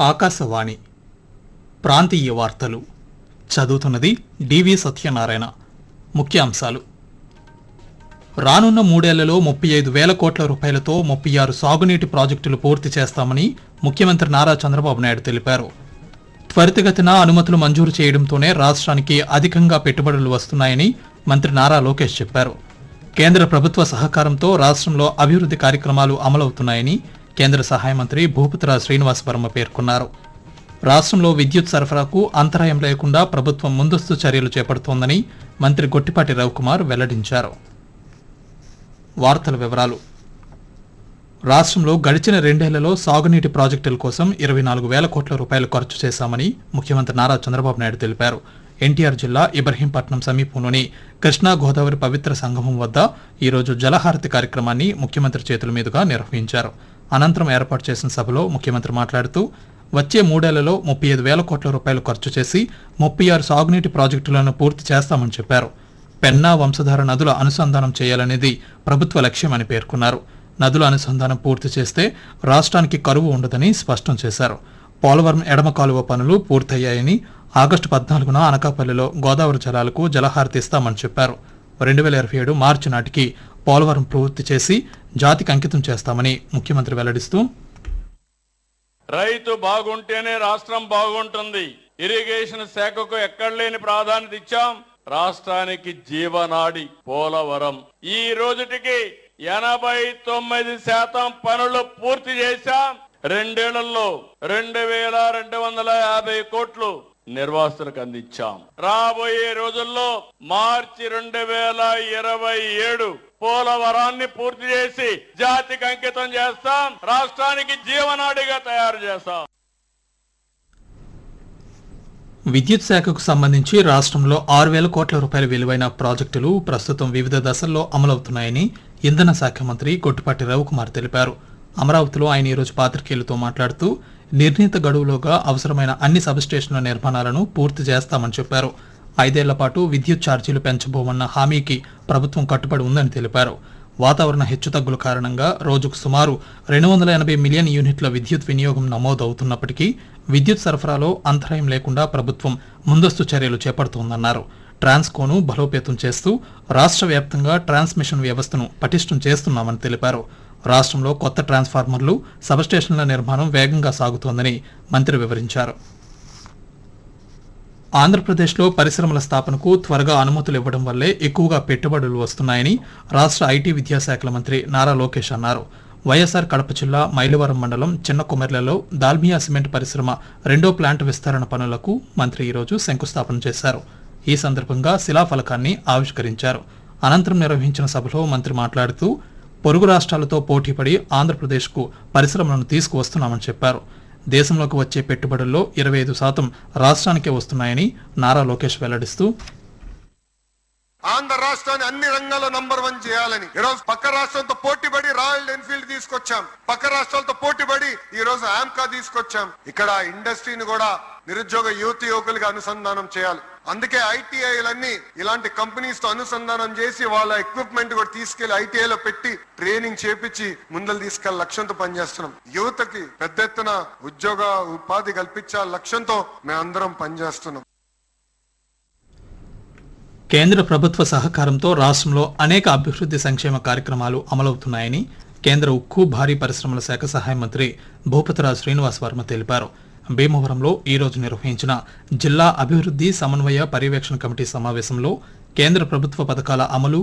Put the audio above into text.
ఆకాశవాణి ప్రాంతీయ వార్తలు చదువుతున్నది డివి సత్యనారాయణ ముఖ్యాంశాలు రానున్న మూడేళ్లలో ముప్పై ఐదు వేల కోట్ల రూపాయలతో ముప్పై ఆరు సాగునీటి ప్రాజెక్టులు పూర్తి చేస్తామని ముఖ్యమంత్రి నారా చంద్రబాబు నాయుడు తెలిపారు త్వరితగతిన అనుమతులు మంజూరు చేయడంతోనే రాష్ట్రానికి అధికంగా పెట్టుబడులు వస్తున్నాయని మంత్రి నారా లోకేష్ చెప్పారు కేంద్ర ప్రభుత్వ సహకారంతో రాష్ట్రంలో అభివృద్ధి కార్యక్రమాలు అమలవుతున్నాయని కేంద్ర సహాయ మంత్రి భూపతిరాజ్ శ్రీనివాస్ వర్మ పేర్కొన్నారు రాష్ట్రంలో విద్యుత్ సరఫరాకు అంతరాయం లేకుండా ప్రభుత్వం ముందస్తు చర్యలు చేపడుతోందని మంత్రి గొట్టిపాటి రవికుమార్ వెల్లడించారు వార్తల వివరాలు రాష్ట్రంలో గడిచిన రెండేళ్లలో సాగునీటి ప్రాజెక్టుల కోసం ఇరవై నాలుగు వేల కోట్ల రూపాయలు ఖర్చు చేశామని ముఖ్యమంత్రి నారా చంద్రబాబు నాయుడు తెలిపారు ఎన్టీఆర్ జిల్లా ఇబ్రహీంపట్నం సమీపంలోని కృష్ణా గోదావరి పవిత్ర సంగమం వద్ద ఈరోజు జలహారతి కార్యక్రమాన్ని ముఖ్యమంత్రి చేతుల మీదుగా నిర్వహించారు అనంతరం ఏర్పాటు చేసిన సభలో ముఖ్యమంత్రి మాట్లాడుతూ వచ్చే మూడేళ్లలో ముప్పై ఐదు వేల కోట్ల రూపాయలు ఖర్చు చేసి ముప్పై ఆరు సాగునీటి ప్రాజెక్టులను పూర్తి చేస్తామని చెప్పారు పెన్నా వంశధార నదుల అనుసంధానం చేయాలనేది ప్రభుత్వ లక్ష్యమని పేర్కొన్నారు నదుల అనుసంధానం పూర్తి చేస్తే రాష్ట్రానికి కరువు ఉండదని స్పష్టం చేశారు పోలవరం ఎడమ కాలువ పనులు పూర్తయ్యాయని ఆగస్టు పద్నాలుగున అనకాపల్లిలో గోదావరి జలాలకు జలహారతి ఇస్తామని చెప్పారు రెండు వేల ఇరవై ఏడు మార్చి నాటికి పోలవరం పూర్తి చేసి జాతికి అంకితం చేస్తామని ముఖ్యమంత్రి వెల్లడిస్తూ రైతు బాగుంటేనే రాష్ట్రం బాగుంటుంది ఇరిగేషన్ శాఖకు ఎక్కడ లేని ప్రాధాన్యత ఇచ్చాం రాష్ట్రానికి జీవనాడి పోలవరం ఈ రోజుటికి ఎనభై తొమ్మిది శాతం పనులు పూర్తి చేశాం రెండేళ్లలో రెండు వేల రెండు వందల యాభై కోట్లు నిర్వాసితులకు అందించాం రాబోయే రోజుల్లో మార్చి రెండు వేల ఇరవై ఏడు పోలవరాన్ని పూర్తి చేసి జాతికి అంకితం చేస్తాం రాష్ట్రానికి జీవనాడిగా తయారు చేస్తాం విద్యుత్ శాఖకు సంబంధించి రాష్ట్రంలో ఆరు వేల కోట్ల రూపాయల విలువైన ప్రాజెక్టులు ప్రస్తుతం వివిధ దశల్లో అమలవుతున్నాయని ఇంధన శాఖ మంత్రి కొట్టిపాటి రవికుమార్ తెలిపారు అమరావతిలో ఆయన ఈరోజు పాత్రికేయులతో మాట్లాడుతూ నిర్ణీత గడువులోగా అవసరమైన అన్ని సబ్స్టేషన్ల నిర్మాణాలను పూర్తి చేస్తామని చెప్పారు ఐదేళ్ల పాటు విద్యుత్ ఛార్జీలు పెంచబోమన్న హామీకి ప్రభుత్వం కట్టుబడి ఉందని తెలిపారు వాతావరణ హెచ్చుతగ్గుల కారణంగా రోజుకు సుమారు రెండు వందల ఎనభై మిలియన్ యూనిట్ల విద్యుత్ వినియోగం నమోదవుతున్నప్పటికీ విద్యుత్ సరఫరాలో అంతరాయం లేకుండా ప్రభుత్వం ముందస్తు చర్యలు చేపడుతోందన్నారు ట్రాన్స్కోను బలోపేతం చేస్తూ రాష్ట్ర వ్యాప్తంగా ట్రాన్స్మిషన్ వ్యవస్థను పటిష్టం చేస్తున్నామని తెలిపారు రాష్ట్రంలో కొత్త ట్రాన్స్ఫార్మర్లు సబ్స్టేషన్ల నిర్మాణం వేగంగా సాగుతోందని మంత్రి వివరించారు ఆంధ్రప్రదేశ్లో పరిశ్రమల స్థాపనకు త్వరగా అనుమతులు ఇవ్వడం వల్లే ఎక్కువగా పెట్టుబడులు వస్తున్నాయని రాష్ట్ర ఐటీ విద్యాశాఖల మంత్రి నారా లోకేష్ అన్నారు వైఎస్ఆర్ కడప జిల్లా మైలవరం మండలం చిన్న కుమెర్లలో దాల్మియా సిమెంట్ పరిశ్రమ రెండో ప్లాంట్ విస్తరణ పనులకు మంత్రి ఈరోజు శంకుస్థాపన చేశారు ఈ సందర్భంగా శిలాఫలకాన్ని ఆవిష్కరించారు అనంతరం నిర్వహించిన సభలో మంత్రి మాట్లాడుతూ పొరుగు రాష్ట్రాలతో పోటీపడి ఆంధ్రప్రదేశ్కు పరిశ్రమలను తీసుకువస్తున్నామని చెప్పారు దేశంలోకి వచ్చే పెట్టుబడుల్లో ఇరవై ఐదు శాతం రాష్ట్రానికే వస్తున్నాయని నారా లోకేష్ వెల్లడిస్తూ ఆంధ్ర రాష్ట్రాన్ని అన్ని రంగాల్లో నంబర్ వన్ చేయాలని ఈ రోజు పక్క రాష్ట్రంతో పోటీపడి రాయల్ ఎన్ఫీల్డ్ తీసుకొచ్చాం పక్క రాష్ట్రాలతో పోటీపడి ఈ రోజు ఆమ్కా తీసుకొచ్చాం ఇక్కడ ఇండస్ట్రీని కూడా నిరుద్యోగ యువతి యువకులుగా అనుసంధానం చేయాలి అందుకే ఐటీఐలన్నీ ఇలాంటి కంపెనీస్ తో అనుసంధానం చేసి వాళ్ళ ఎక్విప్మెంట్ కూడా తీసుకెళ్లి ఐటీఐ లో పెట్టి ట్రైనింగ్ చేపించి ముందలు తీసుకెళ్లి లక్ష్యంతో పనిచేస్తున్నాం యువతకి పెద్ద ఎత్తున ఉద్యోగ ఉపాధి కల్పించాల లక్ష్యంతో మేమందరం పనిచేస్తున్నాం కేంద్ర ప్రభుత్వ సహకారంతో రాష్ట్రంలో అనేక అభివృద్ధి సంక్షేమ కార్యక్రమాలు అమలవుతున్నాయని కేంద్ర ఉక్కు భారీ పరిశ్రమల శాఖ సహాయ మంత్రి భూపతిరాజ్ శ్రీనివాస్ వర్మ తెలిపారు భీమవరంలో ఈ రోజు నిర్వహించిన జిల్లా అభివృద్ధి సమన్వయ పర్యవేక్షణ కమిటీ సమావేశంలో కేంద్ర ప్రభుత్వ పథకాల అమలు